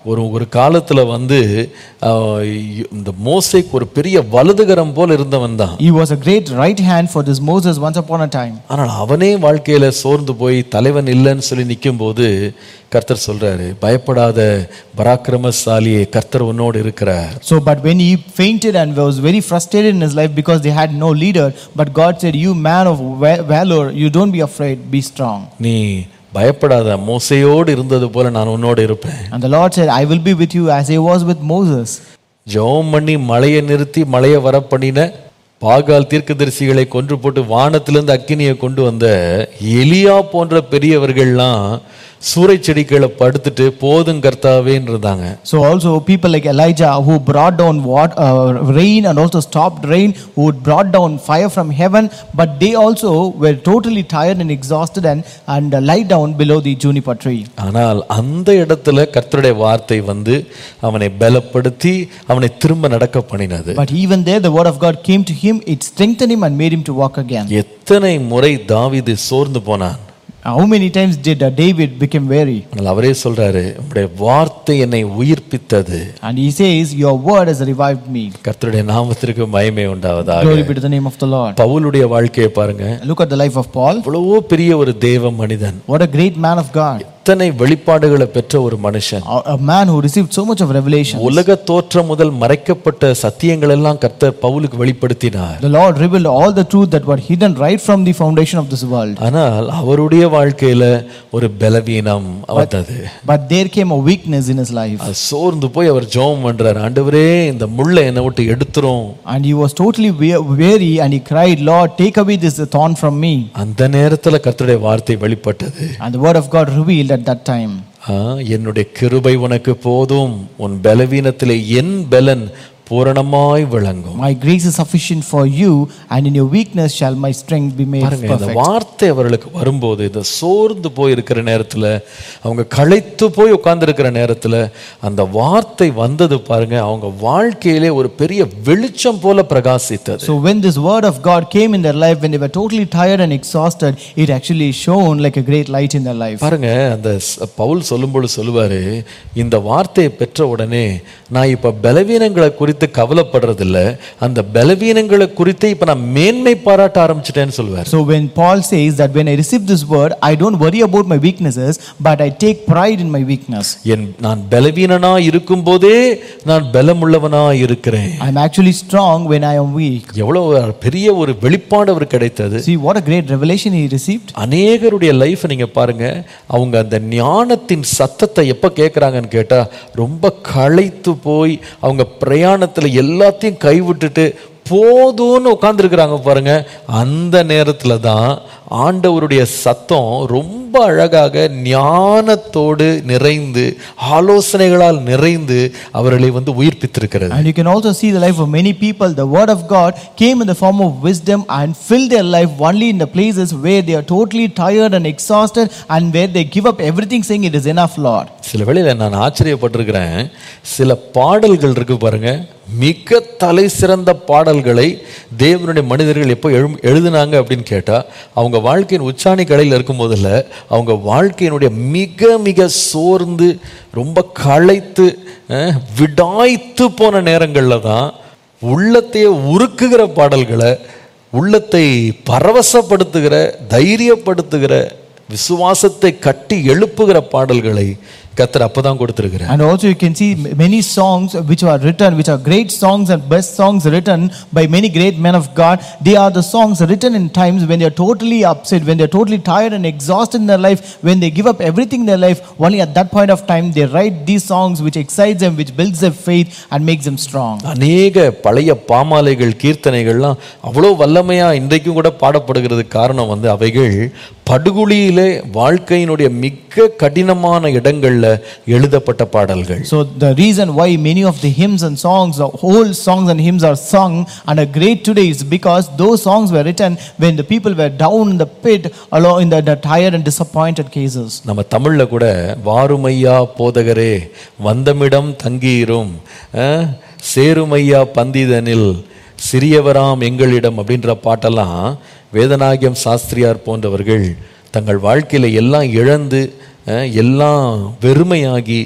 ஒரு ஒரு காலத்துல வந்து ஆஹ், இந்த மோசேக்கு ஒரு பெரிய வலதுகரம் போல இருந்தவன் தான் He was a great right hand for this Moses once upon a time. ஆனால் அவனே வாழ்க்கையில சோர்ந்து போய் தலைவன் இல்லைன்னு சொல்லி நிக்கும்போது கர்த்தர் சொல்றாரு பயப்படாத பராக்கிரமசாலியே கர்த்தர் உன்னோடு இருக்கிறார் So, but when he fainted and was very frustrated in his life because they had no leader, but God said, You man of va- valor, you don't be afraid, be strong. நீ பயப்படாத மோசையோடு இருந்தது போல நான் உன்னோடு இருப்பேன் And the Lord said, I will be with you as I was with Moses. ஜெபம் பண்ணி மழையை நிறுத்தி மழையை வர பண்ணின பாகால் தீர்க்கதரிசிகளை கொன்று போட்டு வானத்திலிருந்து அக்கினியை கொண்டு வந்த எலியா போன்ற பெரியவர்கள்லாம் சூறை செடிகளை படுத்துட்டு போதும் கர்த்தாவேன்னு இருந்தாங்க So, also people like Elijah who brought down what, uh, rain and also stopped rain, who brought down fire from heaven, but they also were totally tired and exhausted and, and uh, lie down below the juniper tree. ஆனால் அந்த இடத்துல கர்த்தருடைய வார்த்தை வந்து அவனை பலப்படுத்தி அவனை திரும்ப நடக்க பண்ணினது But even there, the word of God came to him, it strengthened him and made him to walk again. எத்தனை முறை தாவீது சோர்ந்து போனான் How many times did uh, David become weary? ஆனால் அவரே சொல்றாரு உம்முடைய வார்த்தை என்னை உயிர்ப்பித்தது And he says, Your word has revived me. கர்த்தருடைய நாமத்திற்கு மகிமை உண்டாவதாக Glory be to the name of the Lord. பவுலுடைய வாழ்க்கையை பாருங்க Look at the life of Paul. எவ்வளவோ பெரிய ஒரு தேவ மனிதன் What a great man of God. எத்தனை வெளிப்பாடுகளை பெற்ற ஒரு மனுஷன் A a man who received so much of revelation. உலக தோற்றம் முதல் மறைக்கப்பட்ட சத்தியங்கள் எல்லாம் கர்த்தர் பவுலுக்கு வெளிப்படுத்தினார் The Lord revealed all the truth that were hidden right from the foundation of this world. ஆனால் அவருடைய வாழ்க்கையில ஒரு பலவீனம் வந்தது But there came a weakness in his life. அது சோர்ந்து போய் அவர் ஜெபம் பண்றார் ஆண்டவரே இந்த முள்ளை என்னை விட்டு எடுத்துரும் And he was totally we- weary and he cried, Lord, take away this thorn from me. அந்த நேரத்துல கர்த்தருடைய வார்த்தை வெளிப்பட்டது And the word of God revealed at that time. ஆ, என்னுடைய கிருபை உனக்கு போதும் உன் பலவீனத்திலே என் பலன் பூரணமாய் விளங்கும் My grace is sufficient for you, and in your weakness shall my strength be made பாருங்க இந்த perfect. வார்த்தை அவர்களுக்கு வரும்போது இந்த சோர்ந்து போய் இருக்கிற நேரத்துல அவங்க களைத்து போய் உட்கார்ந்திருக்கிற நேரத்துல அந்த வார்த்தை வந்தது பாருங்க அவங்க வாழ்க்கையிலே ஒரு பெரிய வெளிச்சம் போல பிரகாசித்தது So when this word of God came in their life, when they were totally tired and exhausted, it actually shone like a great light in their life. பாருங்க அந்த ஸ்- பவுல் சொல்லும்போது சொல்லுவாரு இந்த வார்த்தையை பெற்ற உடனே நான் இப்ப பலவீனங்களை குறித்து கவலைப்படுறதில்ல அந்த பலவீனங்களை குறித்து இப்ப நான் மேன்மை பாராட்ட ஆரம்பிச்சிட்டேன்னு சொல்லுவார் So when Paul says that when I receive this word, I don't worry about my weaknesses, but I take pride in my weakness. என் நான் பலவீனனா இருக்கும்போதே நான் பலமுள்ளவனா இருக்கிறேன் I'm actually strong when I am weak. எவ்வளவு பெரிய ஒரு வெளிப்பாடு அவர் கிடைத்தது See what a great revelation he received. அநேகருடைய லைஃப் நீங்க பாருங்க அவங்க அந்த ஞானத்தின் சத்தத்தை எப்ப கேட்குறாங்கன்னு கேட்டா ரொம்ப களைத்து போய் அவங்க பிரயாணத்துல எல்லாத்தையும் கைவிட்டுட்டு போதும்னு உட்கார்ந்துருக்குறாங்க பாருங்க அந்த நேரத்துல தான் ஆண்டவருடைய சத்தம் ரொம்ப அழகாக ஞானத்தோடு நிறைந்து ஆலோசனைகளால் நிறைந்து அவர்களை வந்து உயிர்ப்பித்திருக்கிறது And you can also see the life of many people. The word of God came in the form of wisdom and filled their life only in the places where they are totally tired and exhausted and where they give up everything saying it is enough, Lord. சில வேளையில நான் ஆச்சரியப்பட்டிருக்கிறேன் சில பாடல்கள் இருக்கு பாருங்க மிக தலை சிறந்த பாடல்களை தேவனுடைய மனிதர்கள் எப்போ எழு எழுதுனாங்க அப்படின்னு கேட்டா அவங்க வாழ்க்கையின் உச்சாணி கடையில் இருக்கும் போதில் அவங்க வாழ்க்கையினுடைய மிக மிக சோர்ந்து ரொம்ப களைத்து அஹ், விடாய்த்து போன நேரங்களில் தான் உள்ளத்தையே உருக்குகிற பாடல்களை உள்ளத்தை பரவசப்படுத்துகிற தைரியப்படுத்துகிற விசுவாசத்தை கட்டி எழுப்புகிற பாடல்களை கத்தர் அப்பதான் கொடுத்திருக்கிறார் And also, you can see m- many songs which are written, which are great songs and best songs written by many great men of God. They are the songs written in times when they are totally upset, when they are totally tired and exhausted in their life, when they give up everything in their life. Only at that point of time, they write these songs which excites them, which builds their faith and makes them strong. அநேக பழைய பாமாலைகள் கீர்த்தனைகள்லாம் அவ்வளோ வல்லமையா இன்றைக்கும் கூட பாடப்படுகிறதுக்கு காரணம் வந்து அவைகள் படுகுழியிலே வாழ்க்கையினுடைய மிக கடினமான இடங்கள்ல எழுதப்பட்ட பாடல்கள் So the reason why many of the hymns and songs, the whole songs and hymns are sung and are great today is because those songs were written when the people were down in the pit, along in the, the tired and disappointed cases. நம்ம தமிழ்ல கூட வாருமையா போதகரே வந்தமிடம் தங்கியிரும் அஹ், சேருமையா பந்திதனில் சிறியவராம் எங்களிடம் அப்படின்ற பாட்டெல்லாம் வேதநாயகம் சாஸ்திரியார் போன்றவர்கள் தங்கள் வாழ்க்கையில எல்லாம் இழந்து அஹ், எல்லாம் வெறுமையாகி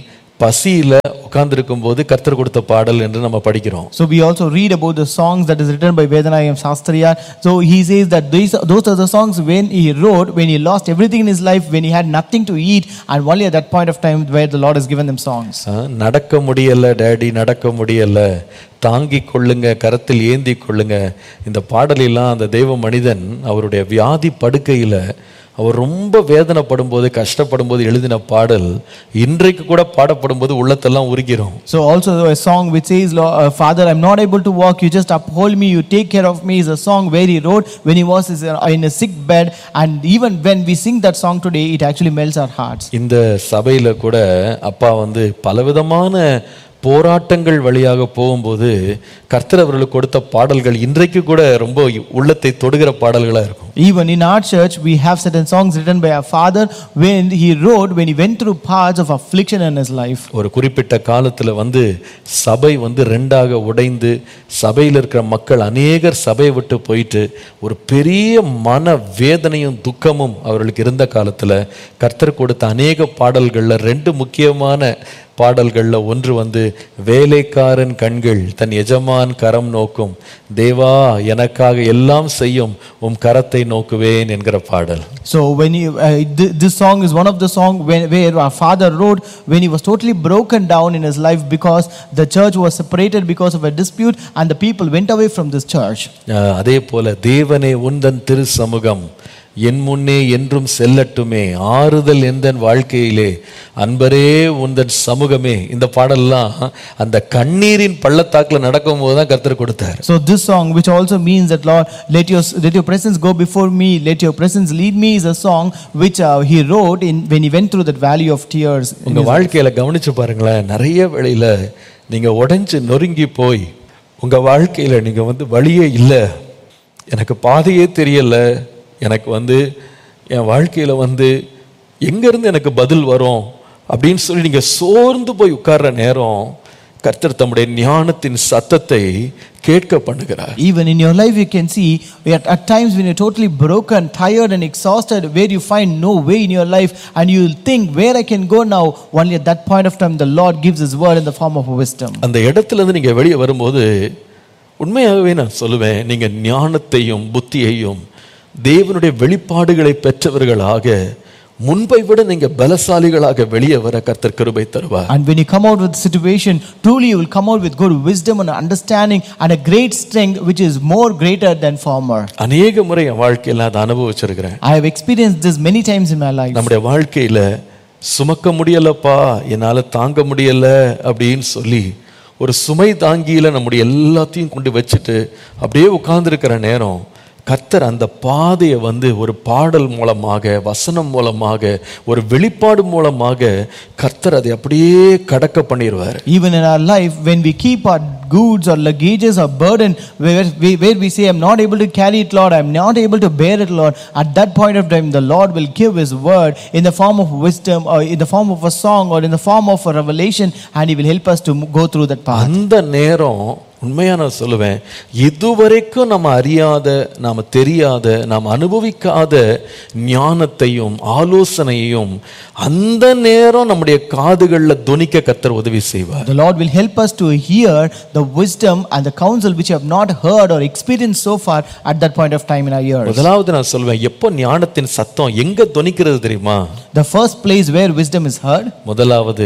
பசியில உட்கார்ந்திருக்கும் போது கர்த்தர் கொடுத்த பாடல் என்று நம்ம படிக்கிறோம் So we also read about the songs that is written by Vedanayam Shastriya. So he says that these, those are the songs when he wrote, when he lost everything in his life, when he had nothing to eat, and only at that point of time where the Lord has given them songs. ஆ, நடக்க முடியல daddy நடக்க முடியல தாங்கிக் கொள்ளுங்க கரத்தில் ஏந்தி கொள்ளுங்க இந்த பாடலெல்லாம் அந்த தெய்வ மனிதன் அவருடைய வியாதி படுக்கையில அவர் ரொம்ப வேதனைப்படும் போது கஷ்டப்படும் போது எழுதின பாடல் இன்றைக்கு கூட பாடப்படும் போது உள்ளத்தெல்லாம் உருகிறோம் So also a song which says, "Lord, uh, Father, I'm not able to walk. You just uphold me. You take care of me." Is a song where he wrote when he was in a sick bed, and even when we sing that song today, it actually melts our hearts. இந்த சபையில கூட அப்பா வந்து பலவிதமான போராட்டங்கள் வழியாக போகும்போது கர்த்தர் அவர்களுக்கு கொடுத்த பாடல்கள் இன்றைக்கு கூட ரொம்ப உள்ளத்தை தொடுகிற பாடல்களா இருக்கும் Even in our church, we have certain songs written by our father when he wrote when he went through parts of affliction in his life. ஒரு குறிப்பிட்ட காலத்துல வந்து சபை வந்து ரெண்டாக உடைந்து சபையில் இருக்கிற மக்கள் அநேகர் சபையை விட்டு போயிட்டு ஒரு பெரிய மன வேதனையும் துக்கமும் அவர்களுக்கு இருந்த காலத்துல கர்த்தர் கொடுத்த அநேக பாடல்கள்ல ரெண்டு முக்கியமான பாடல்கள்ல ஒன்று வந்து வேலைக்காரன் கண்கள் தன் எஜமான் கரம் நோக்கும் தேவா எனக்காக எல்லாம் செய்யும் உம் கரத்தை நோக்குவேன் என்கிற பாடல் So when he, uh, th- this song is one of the song when, where our father wrote when he was totally broken down in his life because the church was separated because of a dispute and the people went away from this church. அஹ், அதே போல தேவனே உந்தன் திரு சமூகம் என் முன்னே என்றும் செல்லட்டுமே ஆறுதல் எந்தன் வாழ்க்கையிலே அன்பரே உந்தன் சமூகமே இந்த பாடல்லாம் அந்த கண்ணீரின் பள்ளத்தாக்குல நடக்கும்போது தான் கர்த்தர் கொடுத்தார் So this song, which also means that Lord, let your let your presence go before me, let your presence lead me, is a song which uh, he wrote in when he went through that valley of tears. in உங்க his- வாழ்க்கையில கவனிச்சு பாருங்களேன் நிறைய வேளையில நீங்க உடைஞ்சு நொறுங்கி போய் உங்க வாழ்க்கையில நீங்க வந்து வழியே இல்லை எனக்கு பாதையே தெரியல எனக்கு வந்து என் வாழ்க்கையில வந்து எங்கேருந்து எனக்கு பதில் வரும் அப்படின்னு சொல்லி நீங்க சோர்ந்து போய் உட்கார்ற நேரம் கர்த்தர் தம்முடைய ஞானத்தின் சத்தத்தை கேட்க பண்ணுகிறார் Even in your life, you can see at, at times when you're totally broken, tired, and exhausted, where you find no way in your life, and you think, Where I can go now? Only at that point of time, the Lord gives His word in the form of wisdom. அந்த இடத்துல இருந்து நீங்க வெளியே வரும்போது உண்மையாகவே நான் சொல்லுவேன் நீங்க ஞானத்தையும் புத்தியையும் தேவனுடைய வெளிப்பாடுகளை பெற்றவர்களாக முன்பை விட நீங்க பலசாலிகளாக வெளியே வர கர்த்தர் கிருபை தருவார் And when you come out with the situation, truly you will come out with good wisdom and understanding and a great strength which is more greater than former. அநேக முறை என் வாழ்க்கையில அதை அனுபவிச்சிருக்கிறேன் I have experienced this many times in my life. நம்முடைய வாழ்க்கையில சுமக்க முடியலப்பா என்னால தாங்க முடியல அப்படின்னு சொல்லி ஒரு சுமை தாங்கியில நம்முடைய எல்லாத்தையும் கொண்டு வச்சுட்டு அப்படியே உட்கார்ந்திருக்கிற நேரம் கர்த்தர் அந்த பாதையை வந்து ஒரு பாடல் மூலமாக வசனம் மூலமாக ஒரு வெளிப்பாடு மூலமாக கர்த்தர் அதை அப்படியே கடக்க பண்ணிடுவார் Even in our life, when we keep our goods or luggages or burden, where we, where we say, I'm not able to carry it, Lord, I'm not able to bear it, Lord, at that point of time, the Lord will give His word in the form of wisdom or in the form of a song or in the form of a revelation, and He will help us to go through that path. அந்த நேரம் உண்மையா நான் சொல்லுவேன் இதுவரைக்கும் நம்ம அறியாத நாம தெரியாத நாம் அனுபவிக்காத ஞானத்தையும் ஆலோசனையையும் அந்த நேரம் நம்முடைய காதுகள்ல துணிக்க கத்தர் உதவி செய்வார் The Lord will help us to hear the wisdom and the counsel which we have not heard or experienced so far at that point of time in our ears. முதலாவது நான் சொல்வேன் எப்போ ஞானத்தின் சத்தம் எங்க துணிக்கிறது தெரியுமா The first place where wisdom is heard, முதலாவது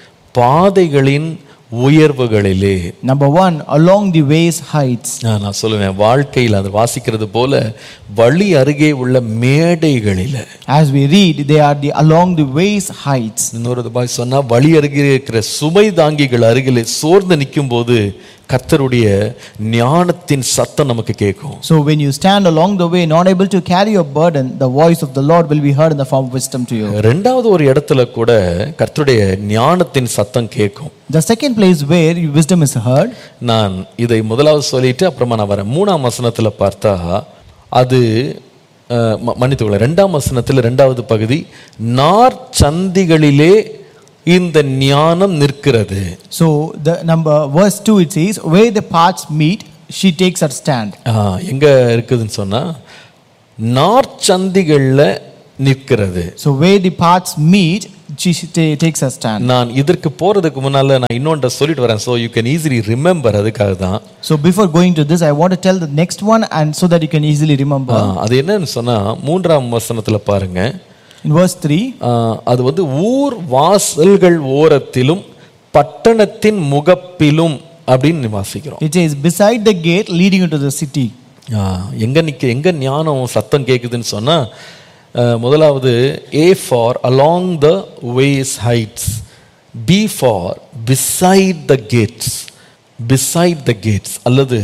பாதைகளின் உயர்வுகளிலே number one, along the ways heights. ஆ, நான் சொல்லுவேன் வாழ்க்கையில் அது வாசிக்கிறது போல வழி அருகே உள்ள மேடைகளில As we read, they are the along the ways heights. இன்னொரு பாய் சொன்னா வழி அருகே இருக்கிற சுமை தாங்கிகள் அருகிலே சோர்ந்து நிற்கும் போது கர்த்தருடைய ஞானத்தின் சத்தம் நமக்கு கேட்கும் So when you stand along the way, not able to carry your burden, the voice of the Lord will be heard in the form of wisdom to you. ரெண்டாவது ஒரு இடத்துல கூட கர்த்தருடைய ஞானத்தின் சத்தம் கேட்கும் The second place where wisdom is heard, நான் இதை முதலாவது சொல்லிட்டு அப்புறமா நான் வரேன் மூணாம் வசனத்துல பார்த்தா அது அஹ், ம- மன்னித்துக்கொள்ள ரெண்டாம் வசனத்துல ரெண்டாவது பகுதி நார் சந்திகளிலே இந்த ஞானம் நிற்கிறது so the number verse 2 it says, Where the paths meet, she takes her stand. ஆ, எங்க இருக்குதுன்னு சொன்னா நார்ச்சந்திகள்ல நிற்கிறது So where the paths meet, she ta- takes a stand. நான் இதற்கு போறதுக்கு முன்னால நான் இன்னொன்றை சொல்லிட்டு வரேன் so you can easily remember அதுக்காக தான் So before going to this, I want to tell the next one and so that you can easily ah, remember. அது என்னன்னு சொன்னா மூன்றாம் வசனத்துல பாருங்க In verse 3, ஆ, அது வந்து ஊர் வாசல்கள் ஓரத்திலும் பட்டணத்தின் முகப்பிலும் அப்படின்னு வாசிக்கிறோம் it says, Beside the gate leading into the city. ஆ, எங்க நிக்க எங்க ஞானம் சத்தம் கேக்குதுன்னு சொன்னா ஆ, முதலாவது A for along the ways heights B for beside the gates beside the gates அல்லது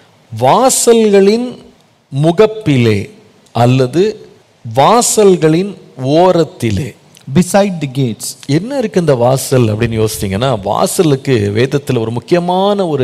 வாசல்களின் முகப்பிலே அல்லது வாசல்களின் ஓரத்திலே Beside the gates. என்ன இருக்கு இந்த வாசல் அப்படின்னு யோசித்தீங்கன்னா வாசலுக்கு வேதத்தில் ஒரு முக்கியமான ஒரு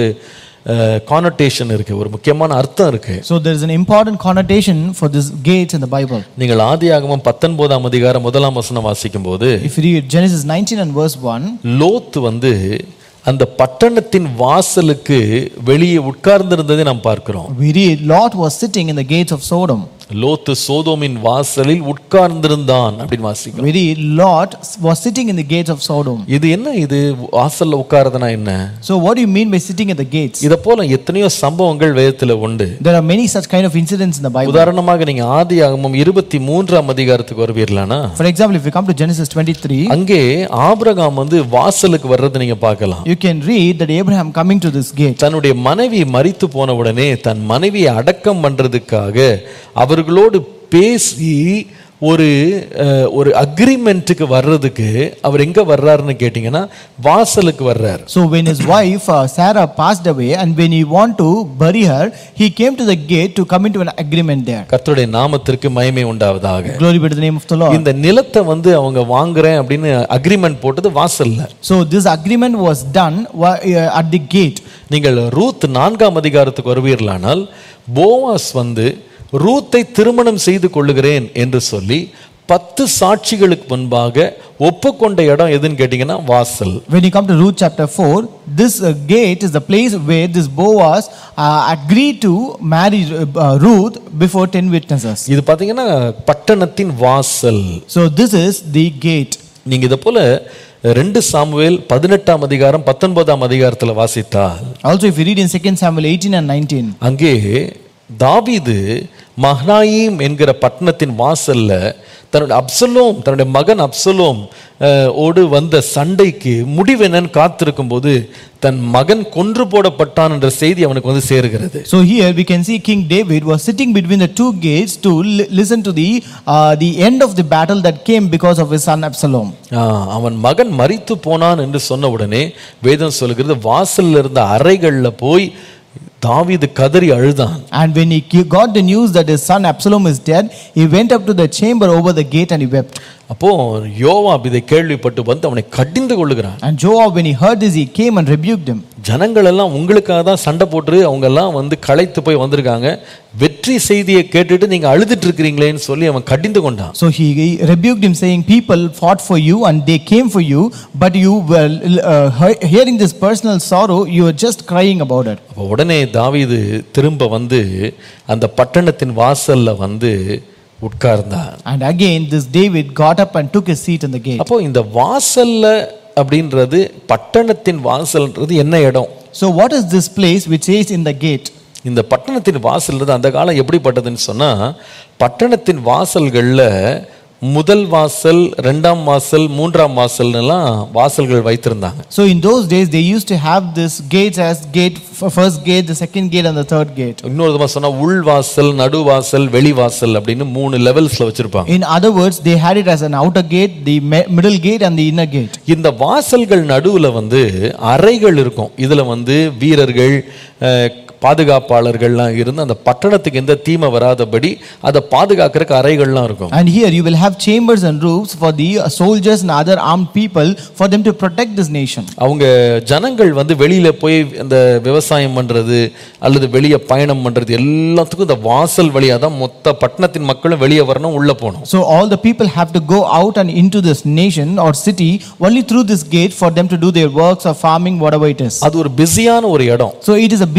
கானோட்டேஷன் இருக்கு ஒரு முக்கியமான அர்த்தம் இருக்கு So there is an important connotation for this gates in the Bible. நீங்கள் ஆதியாகமம் பத்தொன்பதாம் அதிகாரம் முதலாம் வசனம் வாசிக்கும் போது If you read Genesis 19 and verse 1, Lot வந்து அந்த பட்டணத்தின் வாசலுக்கு வெளியே உட்கார்ந்திருந்ததை நாம் பார்க்கிறோம் we read Lot was sitting in the gates of Sodom. லோத்து சோதோமின் வாசலில் உட்கார்ந்திருந்தான் அப்படின்னு வாசிக்கிறோம் We read Lot was sitting in the gates of Sodom. இது என்ன இது வாசல்ல உட்கார்றதுனா என்ன So what do you mean by sitting at the gates? இத போல எத்தனையோ சம்பவங்கள் வேதத்துல உண்டு There are many such kind of incidents in the Bible. உதாரணமாக நீங்க ஆதியாகமம் இருபத்தி மூன்றாம் அதிகாரத்துக்கு வருவீர்களானா For example, if you come to Genesis 23, அங்கே ஆபிரகாம் வந்து வாசலுக்கு வர்றதை நீங்க பார்க்கலாம் you can read that Abraham coming to this gate. தன்னுடைய மனைவி மரித்து போன உடனே தன் மனைவியை அடக்கம் பண்றதுக்காக அவர்களோடு பேசி ஒரு அஹ், ஒரு அக்ரிமெண்ட்டுக்கு வர்றதுக்கு அவர் எங்க வர்றாருன்னு கேட்டீங்கன்னா வாசலுக்கு வர்றார் So when his wife uh, Sarah passed away and when he want to bury her, he came to the gate to come into an agreement there. கர்த்தருடைய நாமத்திற்கு மகிமை உண்டாவதாக Glory be to the name of the Lord. இந்த நிலத்தை வந்து அவங்க வாங்குறேன் அப்படின்னு அக்ரிமெண்ட் போட்டது வாசல்ல So this agreement was done wa- uh, at the gate. நீங்கள் ரூத் நான்காம் அதிகாரத்துக்கு வருவீர்களானால் போவாஸ் வந்து ரூத்தை திருமணம் செய்து கொள்ளுகிறேன் என்று சொல்லி பத்து சாட்சிகளுக்கு முன்பாக ஒப்புக்கொண்ட இடம் எதுன்னு கேட்டீங்கன்னா வாசல் When you come to Ruth chapter 4, this uh, gate is the place where this Boaz uh, agreed to marry uh, Ruth before 10 witnesses. இது பார்த்தீங்கன்னா பட்டணத்தின் வாசல் So this is the gate. நீங்க இதை போல ரெண்டு சாமுவேல் பதினெட்டாம் அதிகாரம் பத்தொன்பதாம் அதிகாரத்துல வாசித்தால் Also, if you read in 2 Samuel 18 and 19, அங்கே தாவீது மஹ்னாயிம் என்கிற பட்டணத்தின் வாசல்ல தன்னுடைய அப்சலோம் தன்னுடைய மகன் அப்சலோம் அஹ், ஓடு வந்த சண்டைக்கு முடிவு என்னன்னு காத்திருக்கும் போது தன் மகன் கொன்று போடப்பட்டான் என்ற செய்தி அவனுக்கு வந்து சேருகிறது So here we can see King David was sitting between the two gates to li- listen to the uh, the end of the battle that came because of his son Absalom. ஆ, அவன் மகன் மரித்து போனான் என்று சொன்ன உடனே வேதம் சொல்லுகிறது வாசல்ல இருந்த அறைகள்ல போய் தாவீது கதறி அழுதான் And when he ki- got the news that his son Absalom is dead, he went up to the chamber over the gate and he wept. அப்போ யோவாப் இதை கேள்விப்பட்டு வந்து அவனை கடிந்து கொள்ளுகிறான் And Joab, when he heard this, he came and rebuked him. ஜனங்கள் எல்லாம் உங்களுக்காக தான் சண்டை போட்டு அவங்க எல்லாம் வந்து களைத்து போய் வந்திருக்காங்க வெற்றி செய்தியை கேட்டுட்டு நீங்க அழுதுட்டு இருக்கிறீங்களேன்னு சொல்லி அவன் கடிந்து கொண்டான் So he, he rebuked him, saying, People fought for you and they came for you, but you were uh, he- hearing this personal sorrow, you were just crying about it. அப்போ உடனே தாவீது திரும்ப வந்து அந்த பட்டணத்தின் வாசல்ல வந்து உட்கார்ந்தான் And again, this David got up and took his seat in the gate. அப்போ இந்த வாசல்ல அப்படின்றது பட்டணத்தின் வாசல்ன்றது என்ன இடம் So, what is this place which is in the gate? இந்த பட்டணத்தின் வாசல்ன்றது அந்த காலம் எப்படிப்பட்டதுன்னு சொன்னா பட்டணத்தின் வாசல்கள்ல முதல் வாசல் ரெண்டாம் வாசல் மூன்றாம் வாசல்னு எல்லாம் வாசல்கள் வைத்திருந்தாங்க So, in those days, they used to have this gates as gate, f- first gate, the second gate, and the third gate. இன்னொரு விதமா சொன்னா உள் வாசல் நடு வாசல் வெளி வாசல் அப்படின்னு மூணு லெவல்ஸ்ல வச்சிருப்பாங்க In other words, they had it as an outer gate, the me- middle gate, and the inner gate. இந்த வாசல்கள் நடுவுல வந்து அறைகள் இருக்கும் இதுல வந்து வீரர்கள் அஹ், பாதுகாப்பாளர்கள்லாம் இருந்து அந்த பட்டணத்துக்கு எந்த தீமை வராதபடி அதை பாதுகாக்கிறதுக்கு அறைகள்லாம் இருக்கும் And here you will have chambers and roofs for the uh, soldiers and other armed people for them to protect this nation. அவங்க ஜனங்கள் வந்து வெளியில போய் இந்த விவசாயம் பண்றது அல்லது வெளியே பயணம் பண்றது எல்லாத்துக்கும் இந்த வாசல் வழியா தான் மொத்த பட்டணத்தின் மக்களும் வெளியே வரணும் உள்ள போகணும் So all the people have to go out and into this nation or city only through this gate for them to do their works or farming, whatever it is. அது ஒரு பிஸியான ஒரு இடம் So it is a busy place.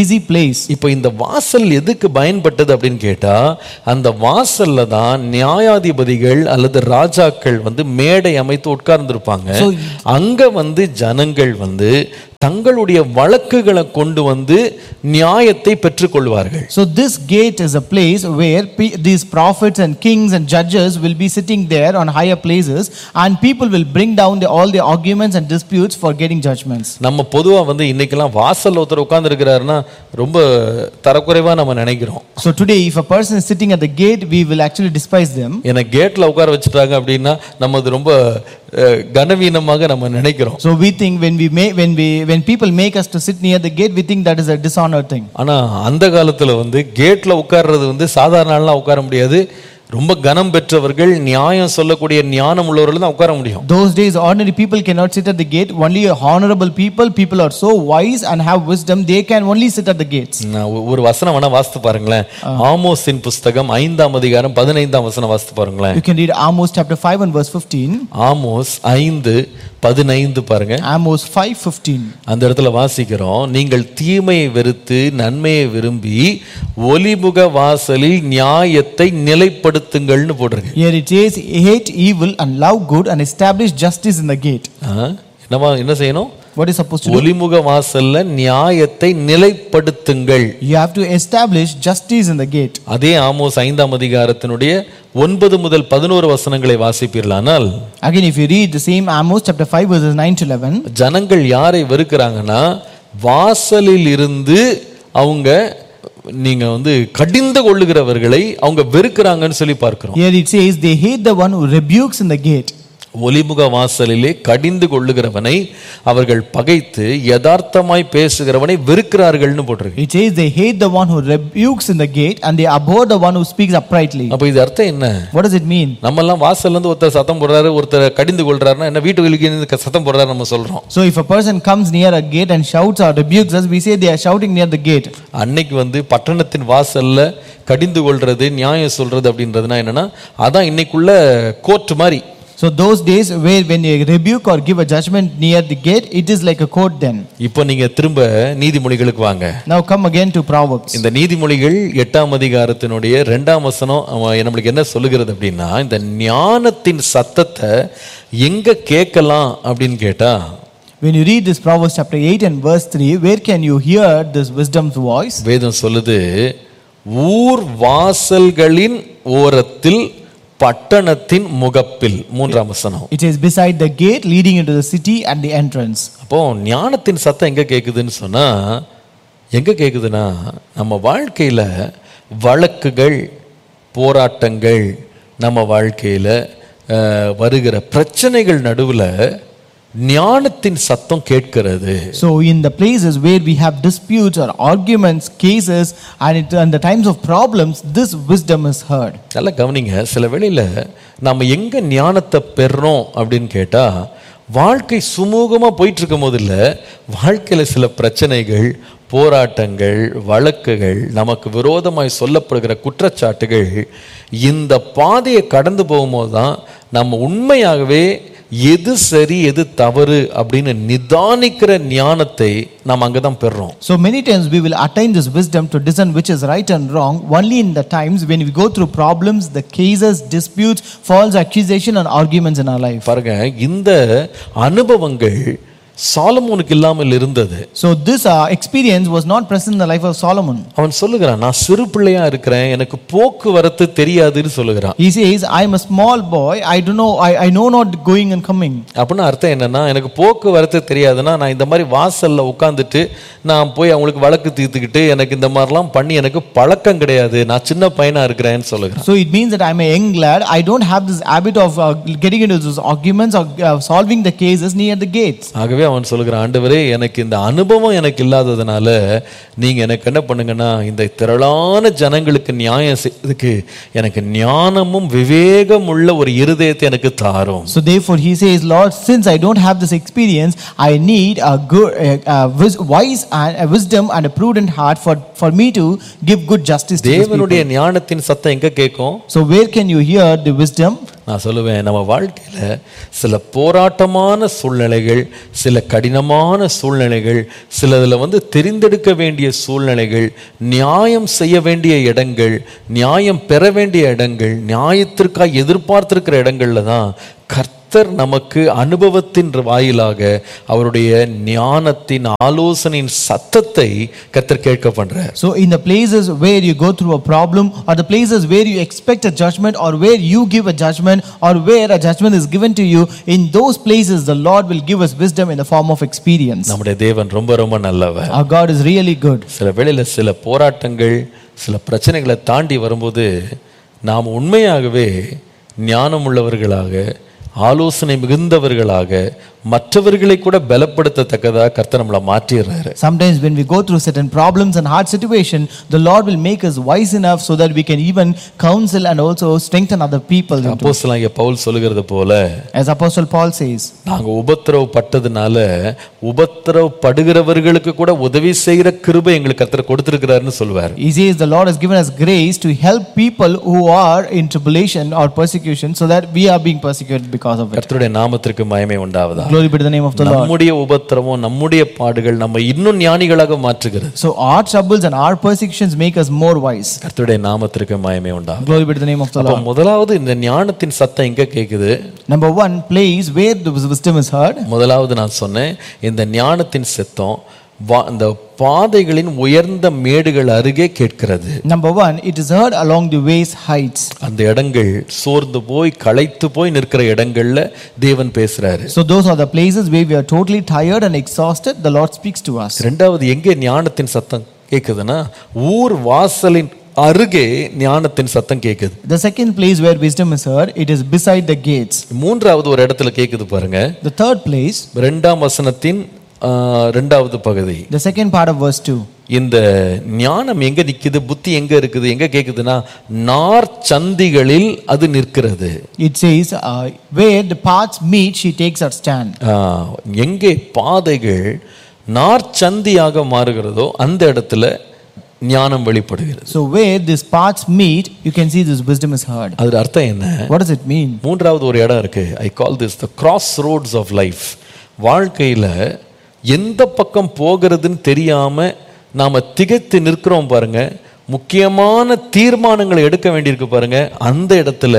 place. இப்போ இந்த வாசல் எதுக்கு பயன்பட்டது அப்படின்னு கேட்டா அந்த வாசல்ல தான் நியாயாதிபதிகள் அல்லது ராஜாக்கள் வந்து மேடை அமைத்து உட்கார்ந்திருப்பாங்க So- அங்க வந்து ஜனங்கள் வந்து தங்களுடைய வழக்குகளை கொண்டு வந்து நியாயத்தை பெற்றுக்கொள்வார்கள் So this gate is a place where pe- these prophets and kings and judges will be sitting there on higher places and people will bring down the, all the arguments and disputes for getting judgments. நம்ம பொதுவா வந்து இன்னைக்கெல்லாம் வாசல்ல ஒருத்தர் உட்கார்ந்து இருக்கிறாருன்னா ரொம்ப தரக்குறைவா நம்ம நினைக்கிறோம் So today if a person is sitting at the gate we will actually despise them. ஏன்னா கேட்ல உட்கார வச்சுட்டாங்க அப்படின்னா நம்ம அது ரொம்ப அஹ், கனவீனமாக நம்ம நினைக்கிறோம் So we think when we may, when we when people make us to sit near the gate we think that is a dishonored thing. ஆனா அந்த காலத்துல வந்து கேட்ல உட்கார்றது வந்து சாதாரண ஆள்லாம் உட்கார முடியாது ரொம்ப கனம் பெற்றவர்கள் நியாயம் சொல்லக்கூடிய ஞானம் உள்ளவர்கள் தான் உட்கார முடியும் Those days ordinary people cannot sit at the gate only honorable people people are so wise and have wisdom they can only sit at the gates. நான் ஒ- ஒரு வசனம் வேணா வாசித்து பாருங்களேன் ஆமோஸின் புஸ்தகம் ஐந்தாம் அதிகாரம் பதினைந்தாம் வசனம் வாசித்து பாருங்களேன் You can read Amos chapter 5 and verse 15. Amos ஐந்து பதினைந்து பாருங்க Amos 5:15. அந்த இடத்துல வாசிக்கிறோம் நீங்கள் தீமையை வெறுத்து நன்மையை விரும்பி ஒலிமுக வாசலில் நியாயத்தை நிலைப்படுத்துங்கள்னு போட்டிருக்கு Here it says, hate evil and love good and establish justice in the gate. ஆ? என்னவா என்ன செய்யணும் What is supposed to do? ஒலிமுக வாசல்ல நியாயத்தை நிலைப்படுத்துங்கள் You have to establish justice in the gate. அதே ஆமோஸ் ஐந்தாம் அதிகாரத்தினுடைய ஒன்பது முதல் பதினோரு வசனங்களை வாசிப்பீர்களானால் Again, if you read the same Amos chapter 5 verses 9 to 11, ஜனங்கள் யாரை வெறுக்கிறாங்கன்னா வாசலில் இருந்து அவங்க நீங்க வந்து கடிந்து கொள்ளுகிறவர்களை அவங்க வெறுக்கிறாங்கன்னு சொல்லி பார்க்கிறோம் here it says, they hate the one who rebukes in the gate. ஒலிமுக வாசலிலே கடிந்து கொள்ளுகிறவனை அவர்கள் பகைத்து யதார்த்தமாய் பேசுகிறவனை வெறுக்கிறார்கள்னு போட்டிருக்கு It says, they hate the one who rebukes in the gate and they abhor the one who speaks uprightly. அப்ப இது அர்த்தம் என்ன What does it mean? நம்ம எல்லாம் வாசல்ல இருந்து ஒருத்தர் சத்தம் போடுறாரு ஒருத்தர் கடிந்து கொள்றாருன்னா என்ன வீட்டு வெளியே இருந்து க- சத்தம் போடுறாரு நம்ம சொல்றோம் So if a person comes near a gate and shouts or rebukes us, we say they are shouting near the gate. அன்னைக்கு வந்து பட்டணத்தின் வாசல்ல கடிந்து கொள்றது நியாயம் சொல்றது அப்படின்றதுனா என்னன்னா அதான் இன்னைக்குள்ள கோர்ட் மாதிரி So those days where when you rebuke or give a judgment near the gate, it is like a court then. இப்போ நீங்க திரும்ப நீதிமொழிகளுக்கு வாங்க Now come again to Proverbs. இந்த நீதிமொழிகள் எட்டாம் அதிகாரத்தினுடைய ரெண்டாம் வசனம் அவன் நம்மளுக்கு என்ன சொல்லுகிறது அப்படின்னா இந்த ஞானத்தின் சத்தத்தை எங்க கேட்கலாம் அப்படின்னு கேட்டா When you read this Proverbs chapter 8 and verse 3, where can you hear this wisdom's voice? வேதம் சொல்லுது ஊர் வாசல்களின் ஓரத்தில் பட்டணத்தின் முகப்பில் மூன்றாம் வசனம் It is beside the gate leading into the city and the entrance. அப்போ ஞானத்தின் சத்தம் எங்க கேக்குதுன்னு சொன்னா எங்க கேக்குதுன்னா நம்ம வாழ்க்கையில வழக்குகள் போராட்டங்கள் நம்ம வாழ்க்கையில அஹ், வருகிற பிரச்சனைகள் நடுவுல ஞானத்தின் சத்தம் கேட்கிறது So, in the places where we have disputes or arguments, cases, and, it, and the times of problems, this wisdom is heard. நல்லா கவனிங்க சில வேளையில நம்ம எங்க ஞானத்தை பெறுறோம் அப்படின்னு கேட்டா வாழ்க்கை சுமூகமா போயிட்டு இருக்கும் போது இல்ல வாழ்க்கையில சில பிரச்சனைகள் போராட்டங்கள் வழக்குகள் நமக்கு விரோதமாய் சொல்லப்படுகிற குற்றச்சாட்டுகள் இந்த பாதையை கடந்து போகும்போது தான் நம்ம உண்மையாகவே எது சரி எது தவறு அப்படின்னு நிதானிக்கிற ஞானத்தை நாம் அங்கே தான் பெறுறோம் So, many times we will attain this wisdom to discern which is right and wrong only in the times when we go through problems, the cases, disputes, false accusation, and arguments in our life. பாருங்க இந்த அனுபவங்கள் சாலமோனுக்கு இல்லாமல் இருந்தது So, this uh, experience was not present in the life of Solomon. அவன் சொல்லுகிறான் நான் சிறு பிள்ளையா இருக்கிறேன் எனக்கு போக்குவரத்து தெரியாதுன்னு சொல்லுகிறான் He says, I am a small boy, I don't know, I, I know not going and coming. அப்படின்னு அர்த்தம் என்னன்னா எனக்கு போக்குவரத்து தெரியாதுன்னா நான் இந்த மாதிரி வாசல்ல உட்காந்துட்டு நான் போய் அவங்களுக்கு வழக்கு தீர்த்துக்கிட்டு எனக்கு இந்த மாதிரிலாம் பண்ணி எனக்கு பழக்கம் கிடையாது நான் சின்ன பையனா இருக்கிறேன்னு சொல்லுகிறான் So it means that I'm a young lad. I don't have this habit of uh, getting into those arguments or uh, solving the cases near the gates. ஆகவே அவன் சொல்லுகிறான் ஆண்டவரே எனக்கு இந்த அனுபவம் எனக்கு இல்லாததுனால நீங்க எனக்கு என்ன பண்ணுங்கன்னா இந்த திரளான ஜனங்களுக்கு நியாயம் செய்யறதுக்கு எனக்கு ஞானமும் விவேகம் உள்ள ஒரு இருதயத்தை எனக்கு தாரும் So therefore he says, Lord, since I don't have this experience, I need a good, uh, uh, wis- wise and a wisdom and a prudent heart for, for me to give good justice to these people. தேவனுடைய ஞானத்தின் சத்தம் எங்க கேட்கும் So where can you hear the wisdom? நான் சொல்லுவேன் நம்ம வாழ்க்கையில சில போராட்டமான சூழ்நிலைகள் சில கடினமான சூழ்நிலைகள் சிலதுல வந்து தெரிந்தெடுக்க வேண்டிய சூழ்நிலைகள் நியாயம் செய்ய வேண்டிய இடங்கள் நியாயம் பெற வேண்டிய இடங்கள் நியாயத்திற்காக எதிர்பார்த்திருக்கிற இடங்கள்ல தான் கர்த்தர் நமக்கு அனுபவத்தின் வாயிலாக அவருடைய ஞானத்தின் ஆலோசனையின் சத்தத்தை கர்த்தர் கேட்க பண்றார் So, in the places where you go through a problem, or the places where you expect a judgment, or where you give a judgment, or where a judgment is given to you, in those places the Lord will give us wisdom in the form of experience. நம்முடைய தேவன் ரொம்ப ரொம்ப நல்லவர் Our God is really good. சில வேளையில சில போராட்டங்கள் சில பிரச்சனைகளை தாண்டி வரும்போது நாம் உண்மையாகவே ஞானம் உள்ளவர்களாக ஆலோசனை மிகுந்தவர்களாக மற்றவர்களை கூட பலப்படுத்தத்தக்கதாக கர்த்தர் நம்மளை மாற்றிடுறாரு Sometimes when we go through certain problems and hard situation, the Lord will make us wise enough so that we can even counsel and also strengthen other people. அப்போஸ்தலனாகிய பவுல் சொல்லுகிறது போல As Apostle Paul says, நாங்க உபத்திரவப்பட்டதுனால உபத்திரவப்படுகிறவர்களுக்கு கூட உதவி செய்கிற கிருபை எங்களுக்கு கர்த்தர் கொடுத்திருக்கிறாருன்னு சொல்லுவார் he says the Lord has given us grace to help people who are in tribulation or persecution so that we are being persecuted because of it. கர்த்தருடைய நாமத்திற்கு மயமை உண்டாவதா Glory be to the name of the Lord. நம்முடைய உபத்திரவம் நம்முடைய பாடுகள் நம்ம இன்னும் ஞானிகளாக மாற்றுகிறது So our troubles and our persecutions make us more wise. கர்த்தருடைய நாமத்திற்கு மயமே உண்டாகும் Glory be to the name of the அப்போ Lord. முதலாவது இந்த ஞானத்தின் சத்தம் எங்க கேக்குது Number one, place where the wisdom is heard. முதலாவது நான் சொன்னேன் இந்த ஞானத்தின் சத்தம் வா- இந்த பாதைகளின் உயர்ந்த மேடுகள் அருகே கேட்கிறது Number one, it is heard along the ways heights. அந்த இடங்கள் சோர்ந்து போய் களைத்து போய் நிற்கிற இடங்கள்ல தேவன் பேசுறாரு So those are the places where we are totally tired and exhausted. The Lord speaks to us. ரெண்டாவது எங்கே ஞானத்தின் சத்தம் கேக்குதுன்னா ஊர் வாசலின் அருகே ஞானத்தின் சத்தம் கேக்குது The second place where wisdom is heard, it is beside the gates. மூன்றாவது ஒரு இடத்துல கேக்குது பாருங்க The third place, ரெண்டாம் வசனத்தின் ஆ, ரெண்டாவது பகுதி the second part of verse 2. இந்த ஞானம் எங்க நிக்குது புத்தி எங்க இருக்குது எங்க கேக்குதுன்னா நார் சந்திகளில் அது நிற்கிறது It says, uh, where the paths meet, she takes her stand. ஆ, எங்கே பாதைகள் நார்ச்சந்தியாக மாறுகிறதோ அந்த இடத்துல ஞானம் வெளிப்படுகிறது So where these paths meet, you can see this wisdom is heard. அது அர்த்தம் என்ன What does it mean? மூன்றாவது ஒரு இடம் இருக்கு I call this the crossroads of life வாழ்க்கையில எந்த பக்கம் போகிறதுன்னு தெரியாம நாம திகைத்து நிற்கிறோம் பாருங்க முக்கியமான தீர்மானங்களை எடுக்க வேண்டியிருக்கு பாருங்க அந்த இடத்துல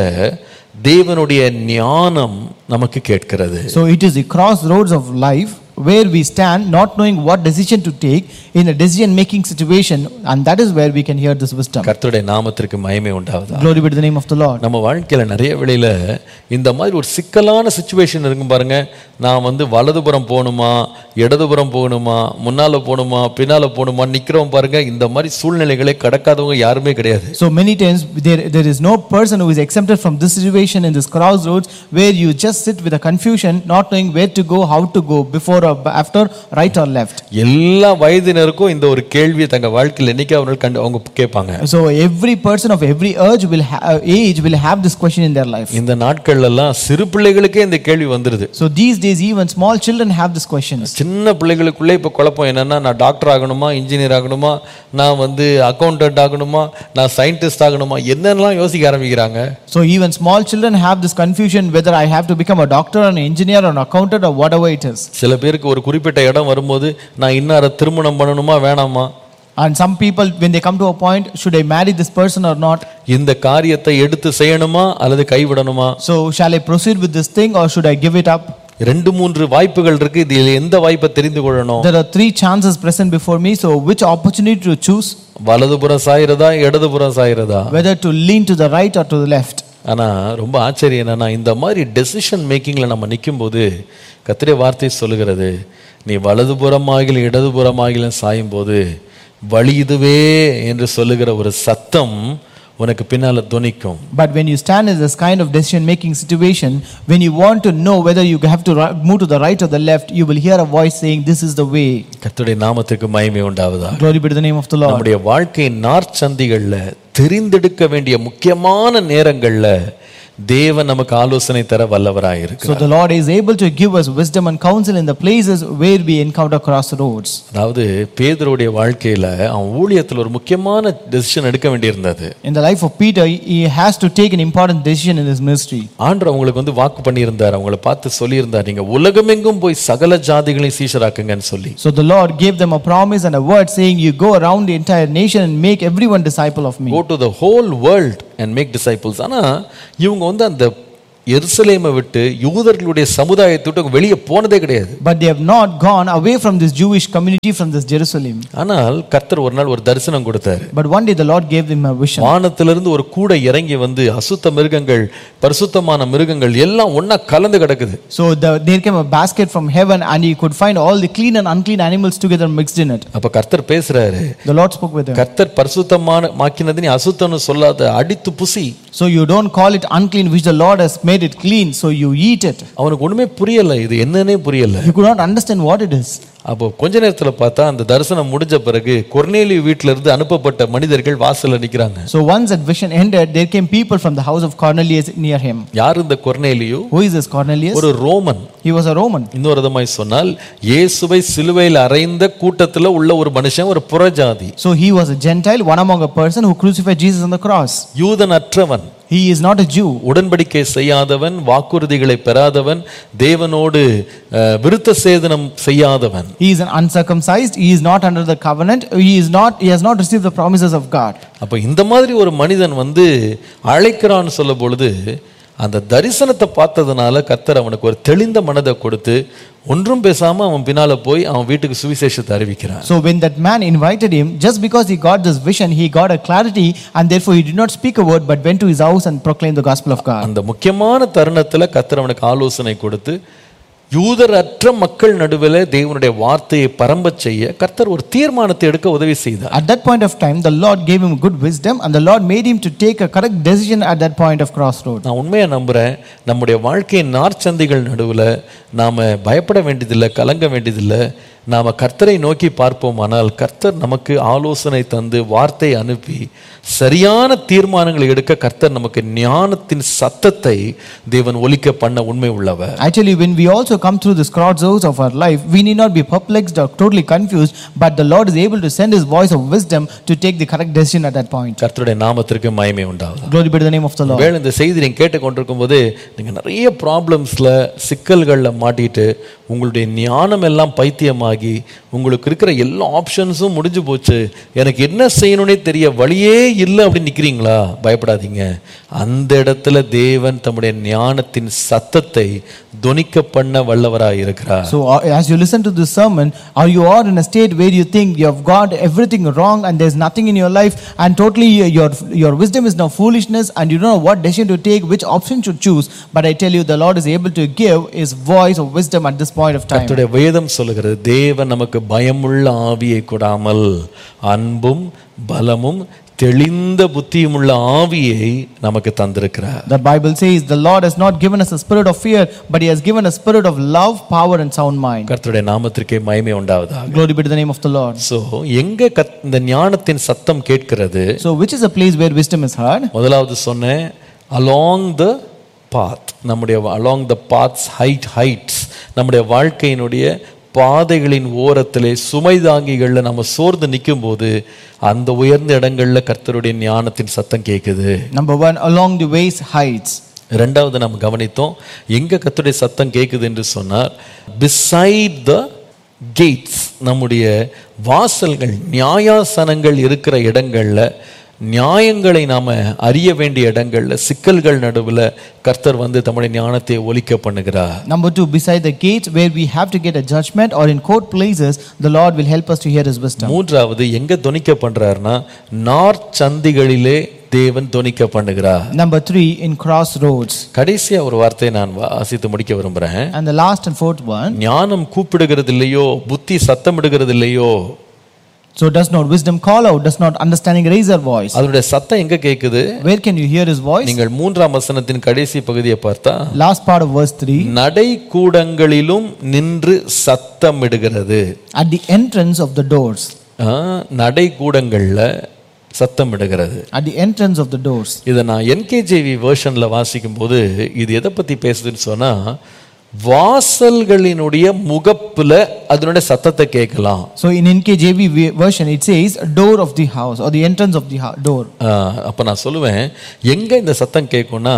தேவனுடைய ஞானம் நமக்கு கேட்கிறது So it is the crossroads of life where we stand not knowing what decision to take in a decision making situation and that is where we can hear this wisdom. கர்த்தருடைய நாமத்திற்கு மயமே உண்டாவதா Glory be to the name of the Lord. நம்ம வாழ்க்கையில நிறைய வேளையில இந்த மாதிரி ஒரு சிக்கலான சுச்சுவேஷன் இருக்கும் பாருங்க நான் வந்து வலதுபுறம் போகணுமா இடதுபுறம் போகணுமா முன்னால போகணுமா பின்னால போகணுமா நிக்கிறோம் பாருங்க இந்த மாதிரி சூழ்நிலைகளை கடக்காதவங்க யாருமே கிடையாது So many times there, there is no person who is exempted from this situation in this crossroads where you just sit with a confusion, not knowing where to go, how to go, before or after, right or left. எல்லா வயதினருக்கும் இந்த ஒரு கேள்வியை தங்க வாழ்க்கையில் என்னைக்கு அவர்கள் கண்டு அவங்க கேட்பாங்க So every person of every urge will ha- uh, age will have this question in their life. இந்த நாட்கள்ல எல்லாம் சிறு பிள்ளைகளுக்கே இந்த கேள்வி வந்துருது So these days even small children have these questions. சின்ன பிள்ளைகளுக்குள்ளே இப்போ குழப்பம் என்னன்னா நான் டாக்டர் ஆகணுமா இன்ஜினியர் ஆகணுமா நான் வந்து அக்கௌண்டன்ட் ஆகணுமா நான் சயின்டிஸ்ட் ஆகணுமா என்னென்னலாம் யோசிக்க ஆரம்பிக்கிறாங்க So even small children have this confusion whether I have to become a doctor, an engineer, or an accountant, or whatever it is. சில பேருக்கு ஒரு குறிப்பிட்ட இடம் வரும்போது நான் இன்னார திருமணம் பண்ணணுமா வேணாமா And some people, when they come to a point, should I marry this person or not? இந்த காரியத்தை எடுத்து செய்யணுமா அல்லது கைவிடணுமா So shall I proceed with this thing or should I give it up? ரெண்டு மூன்று வாய்ப்புகள் இருக்கு இதில் எந்த வாய்ப்பை தெரிந்து கொள்ளணும் There are three chances present before me. So which opportunity to choose? வலதுபுறம் சாயிறதா இடதுபுறம் சாயிறதா Whether to lean to the right or to the left. ஆனா ரொம்ப ஆச்சரியம் என்னன்னா இந்த மாதிரி டெசிஷன் மேக்கிங்ல நம்ம நிக்கும்போது கத்திரிய வார்த்தை சொல்லுகிறது நீ வலதுபுறமாகிலும் இடதுபுறமாகிலும் சாயும் போது வழி இதுவே என்று சொல்லுகிற ஒரு சத்தம் உனக்கு பின்னால துணிக்கும் But when you stand in this kind of decision making situation, when you want to know whether you have to ri- move to the right or the left, you will hear a voice saying, This is the way. கர்த்தருடைய நாமத்துக்கு மகிமை உண்டாவதா Glory be to the name of the Lord. நம்முடைய வாழ்க்கையின் நார்ச்சந்திகள்ல தெரிந்தெடுக்க வேண்டிய முக்கியமான நேரங்கள்ல தேவன் நமக்கு ஆலோசனை தர வல்லவராய் இருக்கு So the Lord is able to give us wisdom and counsel in the places where we encounter crossroads. அதாவது பேதருடைய வாழ்க்கையில அவன் ஊழியத்தில் ஒரு முக்கியமான டெசிஷன் எடுக்க வேண்டியிருந்தது In the life of Peter, he has to take an important decision in his ministry. ஆண்டவர் அவங்களுக்கு வந்து வாக்கு பண்ணியிருந்தார் அவங்கள பார்த்து சொல்லியிருந்தார் நீங்க உலகமெங்கும் போய் சகல ஜாதிகளையும் சீஷராக்குங்கன்னு சொல்லி So the Lord gave them a promise and a word saying, You go around the entire nation and make everyone disciple of me. Go to the whole world and make disciples ஆனா இவங்க வந்து அந்த எருசலேமை விட்டு யூதர்களுடைய சமுதாயத்தை விட்டு அவங்க வெளியே போனதே கிடையாது But they have not gone away from this Jewish community, from this Jerusalem. ஆனால் கர்த்தர் ஒரு நாள் ஒரு தரிசனம் கொடுத்தாரு But one day the Lord gave them a vision. வானத்திலிருந்து ஒரு கூடை இறங்கி வந்து அசுத்த மிருகங்கள் பரிசுத்தமான மிருகங்கள் எல்லாம் ஒண்ணா கலந்து கிடக்குது So the, there came a basket from heaven, and he could find all the clean and unclean animals together mixed in it. அப்ப கர்த்தர் பேசுறாரு The Lord spoke with him. கர்த்தர் பரிசுத்தமான மாக்கினது நீ அசுத்தம்னு சொல்லாத அடித்து புசி So you don't call it unclean, which the Lord has made it clean, so you eat it. அவனுக்கு ஒண்ணுமே புரியல இது என்னன்னே புரியல He could not understand what it is. அப்போ கொஞ்ச நேரத்துல பார்த்தா அந்த தரிசனம் முடிஞ்ச பிறகு கொர்நேலி வீட்டில இருந்து அனுப்பப்பட்ட மனிதர்கள் வாசல்ல நிக்கிறாங்க So once that vision ended, there came people from the house of Cornelius near him. யார் இந்த கொர்நேலியோ Who is this Cornelius? ஒரு Roman He was a Roman. இன்னொரு விதமாய் சொன்னால் இயேசுவை சிலுவையில் அறைந்த கூட்டத்துல உள்ள ஒரு மனுஷன் ஒரு புறஜாதி So he was a Gentile, one among a person who crucified Jesus on the cross. யூதன் அற்றவன் He is not a Jew. உடன்படிக்கை செய்யாதவன் வாக்குறுதிகளை பெறாதவன் தேவனோடு அஹ், விருத்த சேதனம் செய்யாதவன் He is an uncircumcised. He is not under the covenant. He is not. He has not received the promises of God. அப்ப இந்த மாதிரி ஒரு மனிதன் வந்து அழைக்கிறான்னு சொல்லும் பொழுது அந்த தரிசனத்தை பார்த்ததுனால கர்த்தர் அவனுக்கு ஒரு தெளிந்த மனதை கொடுத்து ஒன்றும் பேசாம அவன் பின்னால போய் அவன் வீட்டுக்கு சுவிசேஷத்தை அறிவிக்கிறான் So when that man invited him, just because he got this vision, he got a clarity, and therefore he did not speak a word, but went to his house and proclaimed the gospel of God. அந்த முக்கியமான தருணத்துல கர்த்தர் அவனுக்கு ஆலோசனை கொடுத்து யூதர் அற்ற மக்கள் நடுவில் தேவனுடைய வார்த்தையை பரம்பச் செய்ய கர்த்தர் ஒரு தீர்மானத்தை எடுக்க உதவி செய்தார் At that point of time, the Lord gave him good wisdom, and the Lord made him to take a correct decision at that point of crossroad. நான் உண்மையா நம்புறேன் நம்முடைய வாழ்க்கையின் நார்ச்சந்திகள் நடுவில் நாம பயப்பட வேண்டியதில்லை கலங்க வேண்டியதில்லை நாம கர்த்தரை நோக்கி பார்ப்போமானால் கர்த்தர் நமக்கு ஆலோசனை தந்து வார்த்தை அனுப்பி சரியான தீர்மானங்களை எடுக்க கர்த்தர் நமக்கு ஞானத்தின் சத்தத்தை தேவன் ஒலிக்க பண்ண உண்மை உள்ளவர் I tell you, when we also come through this crossroads of our life, we need not be perplexed or totally confused, but the Lord is able to send His voice of wisdom to take the correct decision at that point. கர்த்தருடைய நாமத்திற்கு மயமே உண்டாகும் Glory be to the name of the Lord. வேலை இந்த செய்தி நீங்கள் கேட்டுக்கொண்டிருக்கும் போது நீங்கள் நிறைய ப்ராப்ளம்ஸில் சிக்கல்களில் மாட்டிட்டு உங்களுடைய ஞானம் எல்லாம் பைத்தியமாகி உங்களுக்கு இருக்கிற எல்லா ஆப்ஷன்ஸும் முடிஞ்சு போச்சு எனக்கு என்ன செய்யணும்னே தெரிய வழியே இல்லை அப்படின்னு நிற்கிறீங்களா பயப்படாதீங்க அந்த இடத்துல தேவன் தம்முடைய ஞானத்தின் சத்தத்தை துணிக்க பண்ண வல்லவராக இருக்கிறார் So, uh, as you listen to this sermon, or you are in a state where you think you have got everything wrong and there's nothing in your life, and totally uh, your, your wisdom is now foolishness, and you don't know what decision to take, which option to choose. But I tell you, the Lord is able to give His voice of wisdom at this point of time. கர்த்தருடைய வேதம் சொல்லுகிறது தேவன் நமக்கு பயமுள்ள ஆவியை கொடாமல் அன்பும் பலமும் தெளிந்த புத்தியுமுள்ள ஆவியை நமக்கு தந்திருக்கிறார் The Bible says, The Lord has not given us a spirit of fear, but He has given a spirit of love, power, and sound mind. கர்த்தருடைய நாமத்திற்கே மகிமை உண்டாவதாக Glory be to the name of the Lord. So எங்க கத் இந்த ஞானத்தின் சத்தம் கேட்கிறது So, which is a place where wisdom is heard? முதலாவது சொன்னேன் அலாங் த பாத் நம்முடைய along the paths hide heights நம்முடைய வாழ்க்கையினுடைய பாதைகளின் ஓரத்திலே சுமை தாங்கிகளில் நம்ம சோர்ந்து நிற்கும்போது அந்த உயர்ந்த இடங்கள்ல கர்த்தருடைய ஞானத்தின் சத்தம் கேட்குது Number one, along the ways heights. ரெண்டாவது நம்ம கவனித்தோம் எங்க கர்த்தருடைய சத்தம் கேட்குது என்று சொன்னார் பிசைட் த கேட்ஸ் நம்முடைய வாசல்கள் நியாயாசனங்கள் இருக்கிற இடங்கள்ல நியாயங்களை நாம அறிய வேண்டிய இடங்கள்ல சிக்கல்கள் நடுவுல கர்த்தர் வந்து தம்முடைய ஞானத்தை ஒலிக்க பண்ணுகிறார் Number two, beside the gates where we have to get a judgment or in court places, the Lord will help us to hear His wisdom. மூன்றாவது எங்க துணிக்க பண்றாருன்னா நார்ச்சந்திகளிலே தேவன் துணிக்க பண்ணுகிறார் Number three, in crossroads. கடைசியா ஒரு வார்த்தையை நான் வாசித்து முடிக்க விரும்புறேன் And the last and fourth one, ஞானம் கூப்பிடுகிறது இல்லையோ புத்தி சத்தமிடுகிறது இல்லையோ so does not wisdom call out, does not understanding raise her voice? அதனுடைய சத்தம் எங்க கேக்குது Where can you hear His voice? நீங்கள் மூன்றாம் வசனத்தின் கடைசி பகுதியை பார்த்தா Last part of verse 3, நடைக்கூடங்களிலும் நின்று சத்தமிடுகிறது at the entrance of the doors. ஆ, நடைக்கூடங்கள்ல சத்தம் இடுகிறது at the entrance of the doors. இதை நான் என்கேஜேவி வேர்ஷனில் வாசிக்கும்போது இது எதை பற்றி பேசுதுன்னு சொன்னால் வாசல்களினுடைய முகப்புல அதனுடைய சத்தத்தை கேட்கலாம் So in NKJV ve- version, it says door of the house or the entrance of the hou- door. அப்போ நான் சொல்லுவேன் எங்க இந்த சத்தம் கேட்கும்னா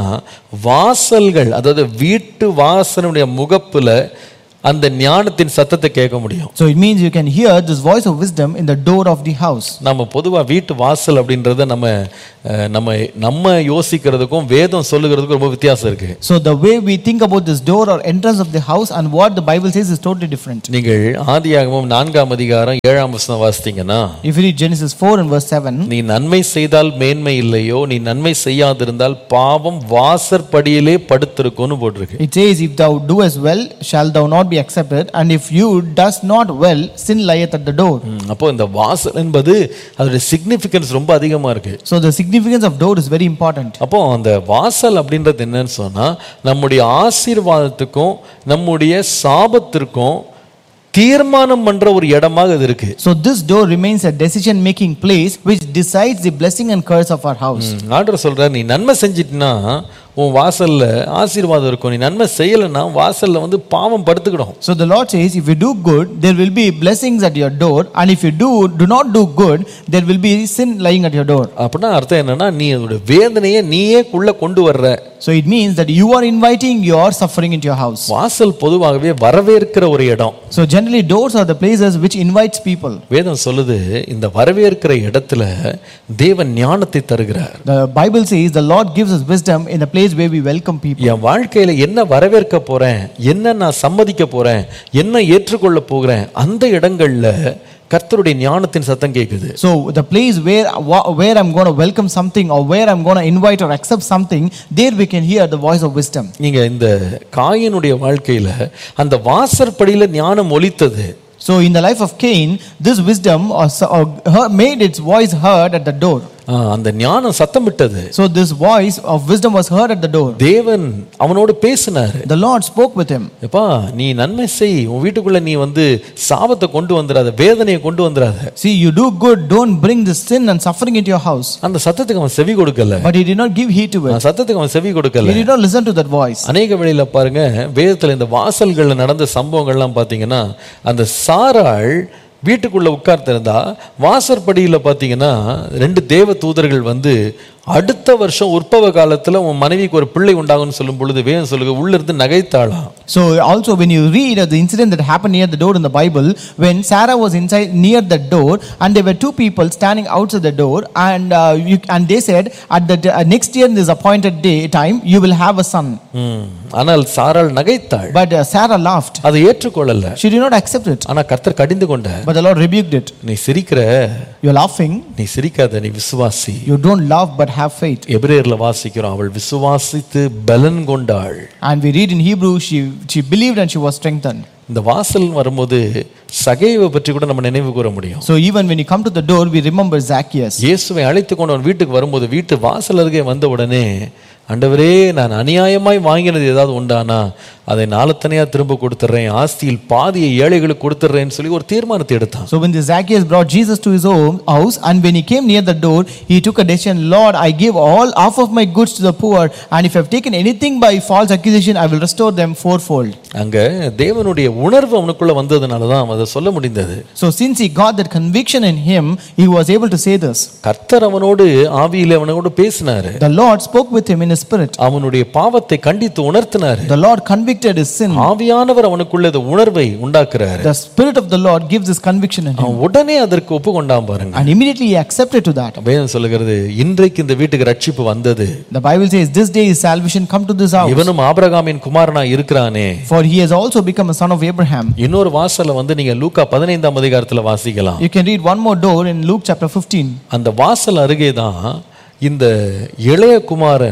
வாசல்கள் அதாவது வீட்டு வாசலுடைய முகப்புல அந்த ஞானத்தின் சத்தத்தை கேட்க முடியும் So it means you can hear this voice of wisdom in the door of the house. நம்ம பொதுவா வீட்டு வாசல் அப்படின்றத நம்ம அஹ், நம்ம நம்ம யோசிக்கிறதுக்கும் வேதம் சொல்லுகிறதுக்கும் ரொம்ப வித்தியாசம் இருக்கு So the way we think about this door or entrance of the house and what the Bible says is totally different. நீங்கள் ஆதியாகமம் நான்காம் அதிகாரம் ஏழாம் வசனம் வாசித்தீங்கன்னா If you read Genesis 4 and verse 7, நீ நன்மை செய்தால் மேன்மை இல்லையோ நீ நன்மை செய்யாதிருந்தால் பாவம் வாசற்படியிலே படுத்திருக்கும்னு போட்டிருக்கு it says, If thou doest well, shall thou not be accepted, and if you does not well, sin lieth at the door. ம், அப்போ இந்த வாசல் என்பது அதோட சிக்னிஃபிகன்ஸ் ரொம்ப அதிகமா இருக்கு So the significance of door is very important. அப்போ அந்த வாசல் அப்படின்றது என்னன்னு சொன்னா நம்முடைய ஆசீர்வாதத்துக்கும் நம்முடைய சாபத்திற்கும் தீர்மானம் பண்ற ஒரு இடமாக இது இருக்கு So this door remains a decision making place which decides the blessing and curse of our house. Order சொல்ற நீ நன்மை செஞ்சிட்டினா உன் வாசல்ல ஆசீர்வாதம் இருக்கும் நீ நன்மை செய்யலைன்னா வாசல்ல வந்து பாவம் படுத்துக்கிடும் So the Lord says, if you do good, there will be blessings at your door, and if you do do not do good, there will be sin lying at your door. அப்படின்னா அர்த்தம் என்னன்னா நீ அதோட வேதனையை நீயே உள்ள கொண்டு வர்ற So it means that you are inviting your suffering into your house. வாசல் பொதுவாகவே வரவேற்கிற ஒரு இடம் So generally, doors are the places which invites people. வேதம் சொல்லுது இந்த வரவேற்கிற இடத்துல தேவன் ஞானத்தை தருகிறார் The Bible says the Lord gives us wisdom in the place where we welcome people. என் வாழ்க்கையில என்ன வரவேற்க போறேன் என்ன நான் சம்மதிக்க போறேன் என்ன ஏற்றுக்கொள்ள போகிறேன் அந்த இடங்கள்ல கர்த்தருடைய ஞானத்தின் சத்தம் கேட்குது So the place where wha- where I'm going to welcome something or where I'm going to invite or accept something, there we can hear the voice of wisdom. நீங்க இந்த காயினுடைய வாழ்க்கையில அந்த வாசற்படியில ஞானம் ஒலித்தது So in the life of Cain, this wisdom or, so- or her- made its voice heard at the door. ஆ, அந்த ஞானம் சத்தமிட்டது So this voice of wisdom was heard at the door. தேவன் அவனோடு பேசினாரு The Lord spoke with him. எப்பா நீ நன்மை செய் உன் வீட்டுக்குள்ள நீ வந்து சாபத்தை கொண்டு வந்துடாத வேதனையை கொண்டு வந்துடாத See, you do good, don't bring this sin and suffering into your house. அந்த சத்தத்துக்கு அவன் செவி கொடுக்கல But he did not give heed to it. அந்த சத்தத்துக்கு அவன் செவி கொடுக்கல He did not listen to that voice. அநேக வேளையில பாருங்க வேதத்துல இந்த வாசல்கள்ல நடந்த சம்பவங்கள்லாம் பார்த்தீங்கன்னா அந்த சாராள் வீட்டுக்குள்ள உட்கார்ந்திருந்தா வாசற்படியில பார்த்தீங்கன்னா ரெண்டு தேவ தூதர்கள் வந்து அடுத்த வருஷம் உற்பவ காலத்துல உன் மனைவிக்கு ஒரு பிள்ளை உண்டாகும்னு சொல்லும் பொழுது வேதம் சொல்லுங்க உள்ள இருந்து நகைத்தாளாம் So also when you read of the incident that happened near the door in the Bible, when Sarah was inside near the door, and there were two people standing outside the door, and uh, you, and they said, at the uh, next year in this appointed day time, you will have a son. ம். ஆனால் சாராள் நகைத்தாள் But uh, Sarah laughed. அதை ஏற்றுக்கொள்ளல She did not accept it. ஆனா கர்த்தர் கடிந்து கொண்ட But the Lord rebuked it. நீ சிரிக்கிற You're laughing. நீ சிரிக்காத நீ விசுவாசி You don't laugh but have faith. எபிரேயர்ல வாசிக்கிறோம் அவள் விசுவாசித்து பலன் கொண்டாள் And we read in Hebrew, she, she believed and she was strengthened. இந்த வாசல் வரும்போது சகைவை பற்றி கூட நம்ம நினைவு கூற முடியும் So even when you come to the door, we remember Zacchaeus. இயேசுவை அழைத்து கொண்டு அவன் வீட்டுக்கு வரும்போது வீட்டு வாசல் அருகே வந்த உடனே ஆண்டவரே நான் அநியாயமாய் வாங்கினது ஏதாவது உண்டானா அதை நாளத்தனையா திரும்ப கொடுத்துட்றேன் ஆஸ்தியில் பாதியை ஏழைகளுக்கு கொடுத்துட்றேன்னு சொல்லி ஒரு தீர்மானத்தை எடுத்தான் So when the Zacchaeus brought Jesus to his own house, and when he came near the door, he took a decision, Lord, I give all half of my goods to the poor, and if I've taken anything by false accusation, I will restore them fourfold. அங்க தேவனுடைய உணர்வு அவனுக்குள்ள வந்ததுனால தான் அவன் அதை சொல்ல முடிந்தது So since he got that conviction in him, he was able to say this. கர்த்தர் அவனோடு ஆவியில அவனோடு பேசினாரு The Lord spoke with him in his spirit. அவனுடைய பாவத்தை கண்டித்து உணர்த்தினாரு The Lord convicted his sin. ஆவியானவர் அவனுக்குள்ள இந்த உணர்வை உண்டாக்குறாரு The spirit of the Lord gives this conviction in him. அவன் உடனே அதற்கு ஒப்பு கொண்டான் பாருங்க And immediately he accepted to that. வேதம் சொல்லுகிறது இன்றைக்கு இந்த வீட்டுக்கு ரட்சிப்பு வந்தது The Bible says, This day is salvation come to this house. இவனும் ஆபிரகாமின் குமாரனா இருக்கிறானே For he has also become a son of Abraham. இன்னொரு வாசலை வந்து நீங்க லூக்கா பதினைந்தாம் அதிகாரத்துல வாசிக்கலாம் You can read one more door in Luke chapter 15. அந்த வாசல் அருகே தான் இந்த இளைய குமாரன்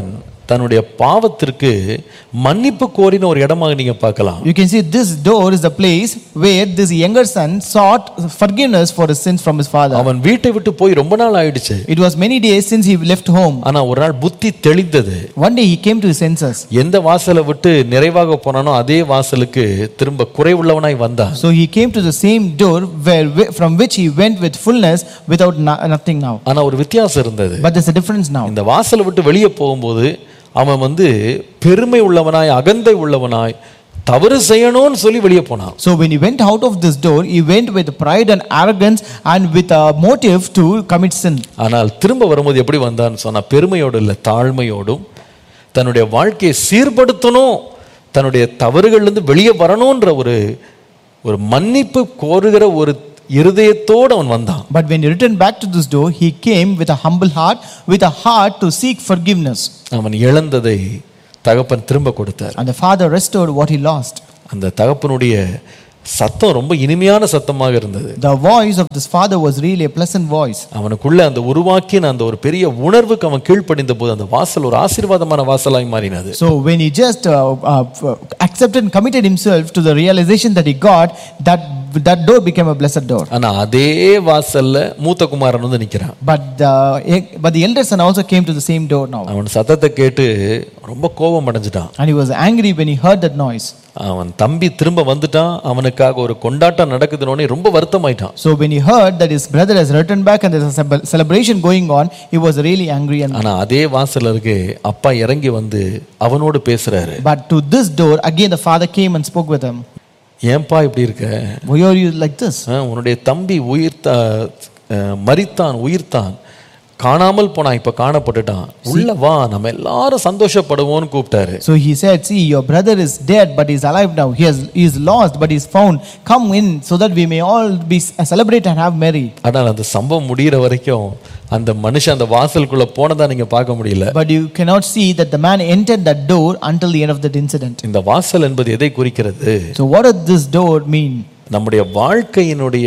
தன்னுடைய பாவத்திற்கு மன்னிப்பு கோரின ஒரு இடமாக நீங்க பார்க்கலாம் You can see this door is the place where this younger son sought forgiveness for his sins from his father. அவன் வீட்டை விட்டு போய் ரொம்ப நாள் ஆயிடுச்சு It was many days since he left home. ஆனா ஒரு நாள் புத்தி தெளிந்தது One day he came to his senses. எந்த வாசலை விட்டு நிறைவாக போனானோ அதே வாசலுக்கு திரும்ப குறைவுள்ளவனாய் வந்தான் So he came to the same door where, from which he went with fullness without no- nothing now. ஆனா ஒரு வித்தியாசம் இருந்தது But there's a difference now. இந்த வாசலை விட்டு வெளியே போகும்போது அவன் வந்து பெருமை உள்ளவனாய் அகந்தை உள்ளவனாய் தவறு செய்யணும்னு சொல்லி வெளியே போனான் So when he went out of this door, he went with pride and arrogance and with a motive to commit sin. ஆனால் திரும்ப வரும்போது எப்படி வந்தான்னு சொன்னா பெருமையோடு இல்லை தாழ்மையோடும் தன்னுடைய வாழ்க்கையை சீர்படுத்தணும் தன்னுடைய தவறுகள்லேருந்து வெளியே வரணுன்ற ஒரு ஒரு மன்னிப்பு கோருகிற ஒரு இருதயத்தோடு அவன் வந்தான் But when he returned back to this door, he came with a humble heart, with a heart to seek forgiveness. அவன் இழந்ததை தகப்பன் திரும்ப கொடுத்தார் And the father restored what he lost. அந்த தகப்பனுடைய சத்தம் ரொம்ப இனிமையான சத்தமாக இருந்தது The voice of this father was really a pleasant voice. அவனுக்குள்ள அந்த உருவாக்கின அந்த ஒரு பெரிய உணர்வுக்கு அவன் கீழ்ப்படிந்த போது அந்த வாசல் ஒரு ஆசீர்வாதமான வாசலாய் மாறினது So when he just uh, uh, accepted and committed himself to the realization that he got, that that door became a blessed door. ஆனா அதே வாசல்ல மூத்த குமாரன் வந்து நிக்கிறான் But the but the elder son also came to the same door now, அவன் சத்தத்தை கேட்டு ரொம்ப கோபம் அடைஞ்சிட்டான் and he was angry when he heard that noise. அவன் தம்பி திரும்ப வந்துட்டான் அவனுக்காக ஒரு கொண்டாட்டம் நடக்குதுன்னு ரொம்ப வருத்தமாயிட்டான் So when he heard that his brother has returned back and there's a celeb- celebration going on, he was really angry. And ஆனா அதே வாசல் அருகே அப்பா இறங்கி வந்து அவனோடு பேசுறாரு but to this door again the father came and spoke with him. ஏன்பா இப்படி இருக்க Why are you like this? ஆ, உன்னுடைய தம்பி உயிர்த்த அஹ், மரித்தான் உயிர்த்தான் காணாமல் போனான் இப்ப காணப்பட்டுட்டான் உள்ள வா நம்ம எல்லாரும் சந்தோஷப்படுவோம்னு கூப்பிட்டாரு So he said, See, your brother is dead, but he's alive now. He, has, he is lost, but he's found. Come in so that we may all be celebrate and have merry. ஆனால் அந்த சம்பவம் முடியிற வரைக்கும் அந்த மனுஷன் அந்த வாசலுக்குள்ள போனதா நீங்க பார்க்க முடியல But you cannot see that the man entered that door until the end of that incident. இந்த வாசல் என்பது எதை குறிக்கிறது So, what does this door mean? நம்முடைய வாழ்க்கையினுடைய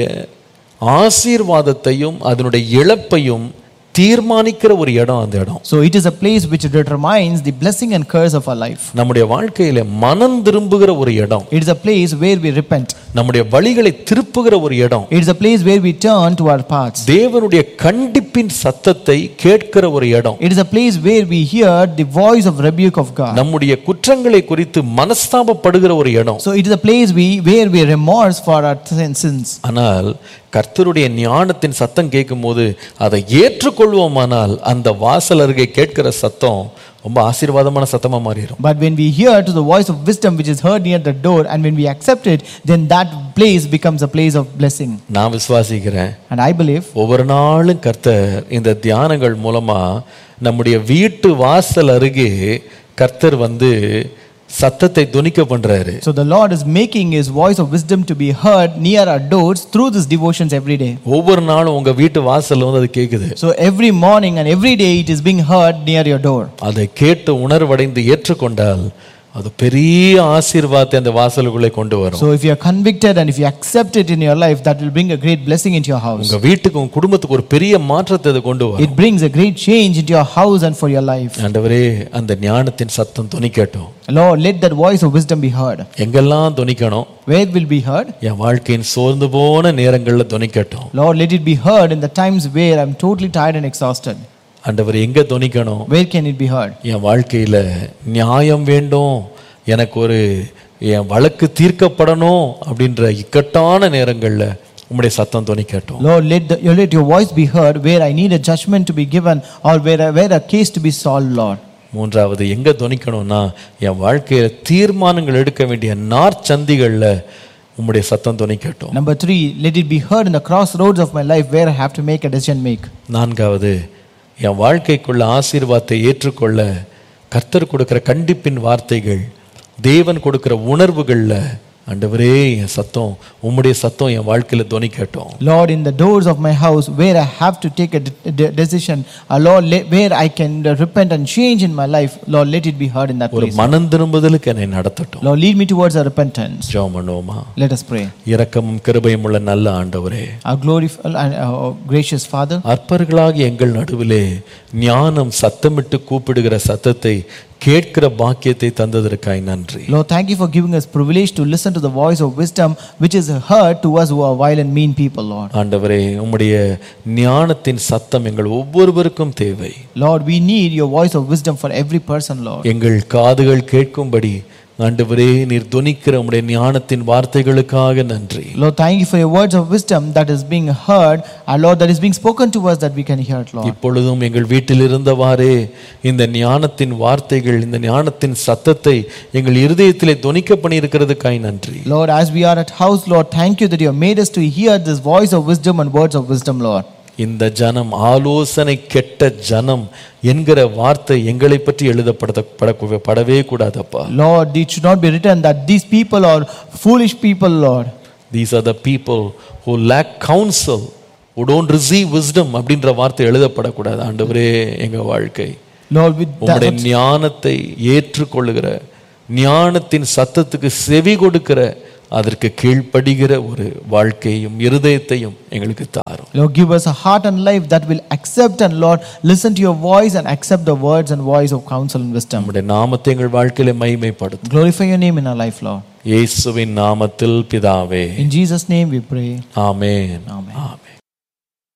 ஆசீர்வாதத்தையும் அதனுடைய இழப்பையும் தீர்மானிக்கிற ஒரு இடம் அந்த இடம் So, it is a place which determines the blessing and curse of our life. நம்முடைய வாழ்க்கையில மனம் திரும்புகிற ஒரு இடம் It is a place where we repent. நம்முடைய வழிகளை திருப்புகிற ஒரு இடம் It is a place where we turn to our paths. தேவனுடைய கண்டிப்பின் சத்தத்தை கேட்கிற ஒரு இடம் It is a place where we hear the voice of rebuke of God. நம்முடைய குற்றங்களை குறித்து மனஸ்தாபப்படுகிற ஒரு இடம் So, it is a place we, where we remorse for our sins. ஆனால் கர்த்தருடைய ஞானத்தின் சத்தம் கேட்கும்போது அதை ஏற்றுக்கொள்வோமானால் அந்த வாசல் அருகே கேட்கிற சத்தம் ரொம்ப ஆசீர்வாதமான சத்தமா மாறிடும் But when we hear to the voice of wisdom which is heard near the door, and when we accept it, then that place becomes a place of blessing. நான் விசுவாசிக்கிறேன் And I believe ஒவ்வொரு நாளும் கர்த்தர் இந்த தியானங்கள் மூலமா நம்முடைய வீட்டு வாசல் அருகே கர்த்தர் வந்து சத்தத்தை துணிக்க பண்றாரு so. The Lord is making His voice of wisdom to be heard near our doors through these devotions every day. ஒவ்வொரு நாளும் உங்க வீட்டு வாசல்ல வந்து அது கேக்குது So every morning and every day it is being heard near your door. அதை கேட்டு உணர்வடைந்து ஏற்றுக்கொண்டால் அது பெரிய ஆசீர்வாதத்தை அந்த வாசலுக்குள்ளே கொண்டு வரும் So if you are convicted and if you accept it in your life, that will bring a great blessing into your house. உங்க வீட்டுக்கு உங்க குடும்பத்துக்கு ஒரு பெரிய மாற்றத்தை அது கொண்டு வரும் It brings a great change into your house and for your life. ஆண்டவரே அந்த ஞானத்தின் சத்தம் துணிக்கட்டும் Lord, let that voice of wisdom be heard. எங்கெல்லாம் துணிக்கணும் Where it will be heard? என் வாழ்க்கையின் சோர்ந்து போன நேரங்கள்ல துணிக்கட்டும் Lord, let it be heard in the times where I'm totally tired and exhausted. ஆண்டவர் எங்க துணிக்கணும் Where can it be heard? என் வாழ்க்கையில நியாயம் வேண்டும் எனக்கு ஒரு என் வழக்கு தீர்க்கப்படணும் அப்படின்ற இக்கட்டான நேரங்கள்ல உம்முடைய சத்தம் துணிக்கட்டும் Lord, let, the, you let your voice be heard where I need a judgment to be given or where, where a case to be solved, Lord. மூன்றாவது எங்க துணிக்கணும்னா என் வாழ்க்கையில தீர்மானங்கள் எடுக்க வேண்டிய நார்ச்சந்திகள்ல உம்முடைய சத்தம் துணிக்கட்டும் Number three, let it be heard in the crossroads of my life where I have to make a decision make. நான்காவது என் வாழ்க்கைக்குள்ள ஆசீர்வாதத்தை ஏற்றுக்கொள்ள கர்த்தர் கொடுக்கிற கண்டிப்பின் வார்த்தைகள் தேவன் கொடுக்கிற உணர்வுகள்ல ஆண்டவரே என் சத்தம் உம்முடைய சத்தம் என் வாழ்க்கையில துணிக்கட்டும் Lord, in the doors of my house where I have to take a de- de- decision, uh, Lord, let, where I can uh, repent and change in my life, Lord, let it be heard in that ஒரு place. மனம் திரும்புதலுக்கு என்னை நடத்தட்டும் Lord, lead me towards a repentance. ஜெபம் பண்ணுவோமா Let us pray. இரக்கமும் கிருபையும் உள்ள நல்ல ஆண்டவரே Our glorious and uh, gracious Father, அற்பர்களாகி எங்கள் நடுவிலே ஞானம் சத்தமிட்டு கூப்பிடுகிற சத்தத்தை கேட்கிற பாக்கியத்தை தந்ததற்காய் நன்றி Lord, thank you for giving us privilege to listen to the voice of wisdom, which is heard to us who are vile and mean people, Lord. ஆண்டவரே உம்முடைய ஞானத்தின் சத்தம் எங்கள் ஒவ்வொருவருக்கும் தேவை Lord, we need your voice of wisdom for every person, Lord. எங்கள் காதுகள் கேட்கும்படி ஆண்டவரே நீர் துணிக்கிற உம்முடைய ஞானத்தின் வார்த்தைகளுக்காக நன்றி Lord, thank you for your words of wisdom that is being heard, and Lord, that is being spoken to us that we can hear it, Lord. இப்பொழுதும் எங்கள் வீட்டில் இருந்தவாறே இந்த ஞானத்தின் வார்த்தைகள் இந்த ஞானத்தின் சத்தத்தை எங்கள் இருதயத்திலே துணிக்க பண்ணியிருக்கிறதுக்காய் நன்றி Lord, as we are at house, Lord, thank you that you have made us to hear this voice of wisdom and words of wisdom, Lord. இந்த ஜனம் ஆலோசனை கெட்ட ஜனம் என்கிற வார்த்தை எங்களை பற்றி எழுதப்பட படவே கூடாதப்பா Lord, it should not be written that these people are foolish people, Lord. These are the people who lack counsel who don't receive wisdom அப்படின்ற வார்த்தை எழுதப்படக்கூடாது ஆண்டவரே எங்க வாழ்க்கை Lord, with உம்முடைய that, ஞானத்தை ஏற்றுக்கொள்ளுகிற ஞானத்தின் சத்தத்துக்கு செவி கொடுக்கிற அதற்கு கீழ்ப்படுகிற ஒரு வாழ்க்கையும் இருதயத்தையும் எங்களுக்கு தாரும் Lord, give us a heart and life that will accept and, Lord, listen to your voice and accept the words and voice of counsel and wisdom. நம்முடைய நாமத்தை எங்கள் வாழ்க்கையில மகிமைப்படுத்தும் Glorify your name in our life, Lord. இயேசுவின் நாமத்தில் பிதாவே In Jesus' name we pray. Amen Amen. Amen